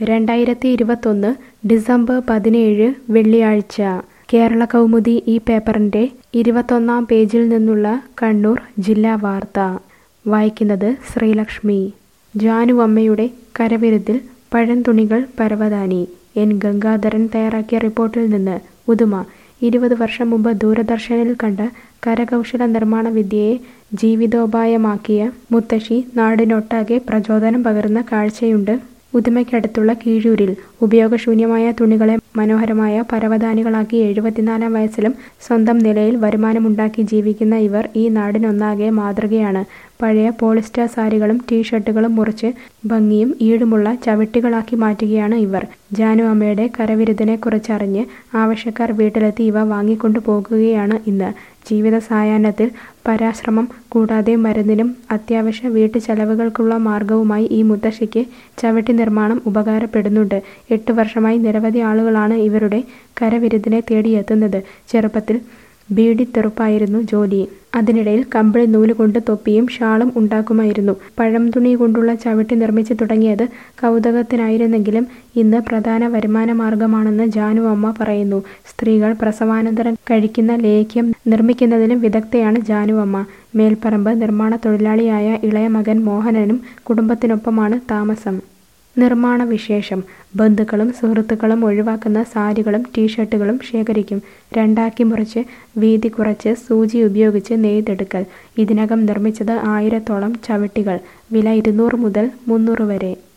രണ്ടായിരത്തി ഇരുപത്തൊന്ന് ഡിസംബർ പതിനേഴ് വെള്ളിയാഴ്ച കേരള കൗമുദി ഈ പേപ്പറിൻ്റെ ഇരുപത്തൊന്നാം പേജിൽ നിന്നുള്ള കണ്ണൂർ ജില്ലാ വാർത്ത വായിക്കുന്നത് ശ്രീലക്ഷ്മി ജാനു അമ്മയുടെ കരവിരുതിൽ പഴംതുണികൾ പരവതാനി എൻ ഗംഗാധരൻ തയ്യാറാക്കിയ റിപ്പോർട്ടിൽ നിന്ന് ഉദുമ ഇരുപത് വർഷം മുമ്പ് ദൂരദർശനിൽ കണ്ട കരകൗശല നിർമ്മാണ വിദ്യയെ ജീവിതോപായമാക്കിയ മുത്തശ്ശി നാടിനൊട്ടാകെ പ്രചോദനം പകരുന്ന കാഴ്ചയുണ്ട് ഉദുമയ്ക്കടുത്തുള്ള കീഴൂരിൽ ഉപയോഗശൂന്യമായ തുണികളെ മനോഹരമായ പരവതാനികളാക്കി എഴുപത്തിനാലാം വയസ്സിലും സ്വന്തം നിലയിൽ വരുമാനമുണ്ടാക്കി ജീവിക്കുന്ന ഇവർ ഈ നാടിനൊന്നാകെ മാതൃകയാണ് പഴയ പോളിസ്റ്റർ സാരികളും ടീഷർട്ടുകളും മുറിച്ച് ഭംഗിയും ഈടുമുള്ള ചവിട്ടികളാക്കി മാറ്റുകയാണ് ഇവർ ജാനു അമ്മയുടെ കരവിരുതിനെക്കുറിച്ചറിഞ്ഞ് ആവശ്യക്കാർ വീട്ടിലെത്തി ഇവ വാങ്ങിക്കൊണ്ടു പോകുകയാണ് ഇന്ന് ജീവിത സായാഹ്നത്തിൽ പരാശ്രമം കൂടാതെ മരുന്നിനും അത്യാവശ്യ വീട്ടുചെലവുകൾക്കുള്ള മാർഗവുമായി ഈ മുത്തശ്ശിക്ക് ചവിട്ടി നിർമ്മാണം ഉപകാരപ്പെടുന്നുണ്ട് എട്ട് വർഷമായി നിരവധി ആളുകളാണ് ഇവരുടെ കരവിരുതിനെ തേടിയെത്തുന്നത് ചെറുപ്പത്തിൽ ബീഡിത്തെറുപ്പായിരുന്നു ജോലി അതിനിടയിൽ കമ്പിളി നൂല് കൊണ്ട് തൊപ്പിയും ഷാളും ഉണ്ടാക്കുമായിരുന്നു പഴം തുണി കൊണ്ടുള്ള ചവിട്ടി നിർമ്മിച്ചു തുടങ്ങിയത് കൗതുകത്തിനായിരുന്നെങ്കിലും ഇന്ന് പ്രധാന വരുമാന മാർഗമാണെന്ന് ജാനു അമ്മ പറയുന്നു സ്ത്രീകൾ പ്രസവാനന്തരം കഴിക്കുന്ന ലേഖ്യം നിർമ്മിക്കുന്നതിലും വിദഗ്ധയാണ് ജാനു അമ്മ മേൽപ്പറമ്പ് നിർമ്മാണ തൊഴിലാളിയായ ഇളയ മകൻ മോഹനനും കുടുംബത്തിനൊപ്പമാണ് താമസം നിർമ്മാണ വിശേഷം ബന്ധുക്കളും സുഹൃത്തുക്കളും ഒഴിവാക്കുന്ന സാരികളും ടീഷർട്ടുകളും ശേഖരിക്കും രണ്ടാക്കി മുറിച്ച് വീതി കുറച്ച് സൂചി ഉപയോഗിച്ച് നെയ്തെടുക്കൽ ഇതിനകം നിർമ്മിച്ചത് ആയിരത്തോളം ചവിട്ടികൾ വില ഇരുന്നൂറ് മുതൽ മുന്നൂറ് വരെ